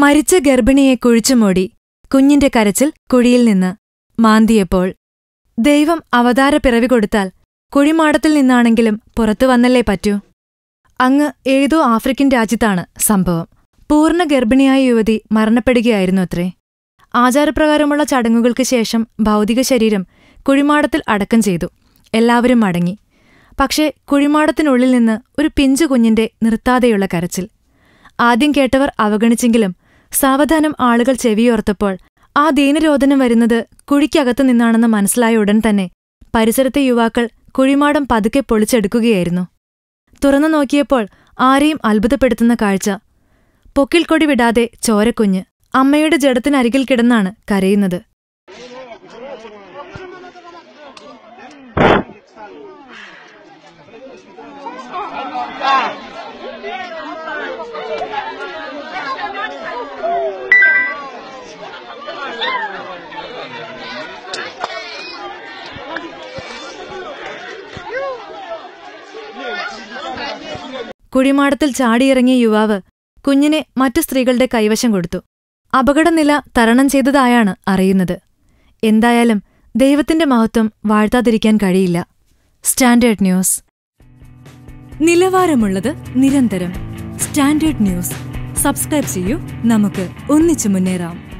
മരിച്ച ഗർഭിണിയെ കുഴിച്ചുമൂടി കുഞ്ഞിന്റെ കരച്ചിൽ കുഴിയിൽ നിന്ന് മാന്തിയപ്പോൾ ദൈവം അവതാര പിറവി കൊടുത്താൽ കുഴിമാടത്തിൽ നിന്നാണെങ്കിലും പുറത്തു വന്നല്ലേ പറ്റൂ അങ്ങ് ഏതോ ആഫ്രിക്കൻ രാജ്യത്താണ് സംഭവം പൂർണ്ണ ഗർഭിണിയായ യുവതി മരണപ്പെടുകയായിരുന്നു അത്രേ ആചാരപ്രകാരമുള്ള ചടങ്ങുകൾക്ക് ശേഷം ഭൗതിക ശരീരം കുഴിമാടത്തിൽ അടക്കം ചെയ്തു എല്ലാവരും മടങ്ങി പക്ഷേ കുഴിമാടത്തിനുള്ളിൽ നിന്ന് ഒരു പിഞ്ചു കുഞ്ഞിന്റെ നിർത്താതെയുള്ള കരച്ചിൽ ആദ്യം കേട്ടവർ അവഗണിച്ചെങ്കിലും സാവധാനം ആളുകൾ ചെവിയോർത്തപ്പോൾ ആ ദീനരോധനം വരുന്നത് കുഴിക്കകത്തു നിന്നാണെന്ന് മനസ്സിലായ ഉടൻ തന്നെ പരിസരത്തെ യുവാക്കൾ കുഴിമാടം പതുക്കെ പൊളിച്ചെടുക്കുകയായിരുന്നു തുറന്നു നോക്കിയപ്പോൾ ആരെയും അത്ഭുതപ്പെടുത്തുന്ന കാഴ്ച പൊക്കിൽക്കൊടി വിടാതെ ചോരക്കുഞ്ഞ് അമ്മയുടെ ജഡത്തിനരികിൽ കിടന്നാണ് കരയുന്നത് കുഴിമാടത്തിൽ ചാടിയിറങ്ങിയ യുവാവ് കുഞ്ഞിനെ മറ്റു സ്ത്രീകളുടെ കൈവശം കൊടുത്തു അപകടനില തരണം ചെയ്തതായാണ് അറിയുന്നത് എന്തായാലും ദൈവത്തിന്റെ മഹത്വം വാഴ്ത്താതിരിക്കാൻ കഴിയില്ല സ്റ്റാൻഡേർഡ് ന്യൂസ് നിലവാരമുള്ളത് നിരന്തരം സ്റ്റാൻഡേർഡ് ന്യൂസ് സബ്സ്ക്രൈബ് ചെയ്യൂ നമുക്ക് ഒന്നിച്ചു മുന്നേറാം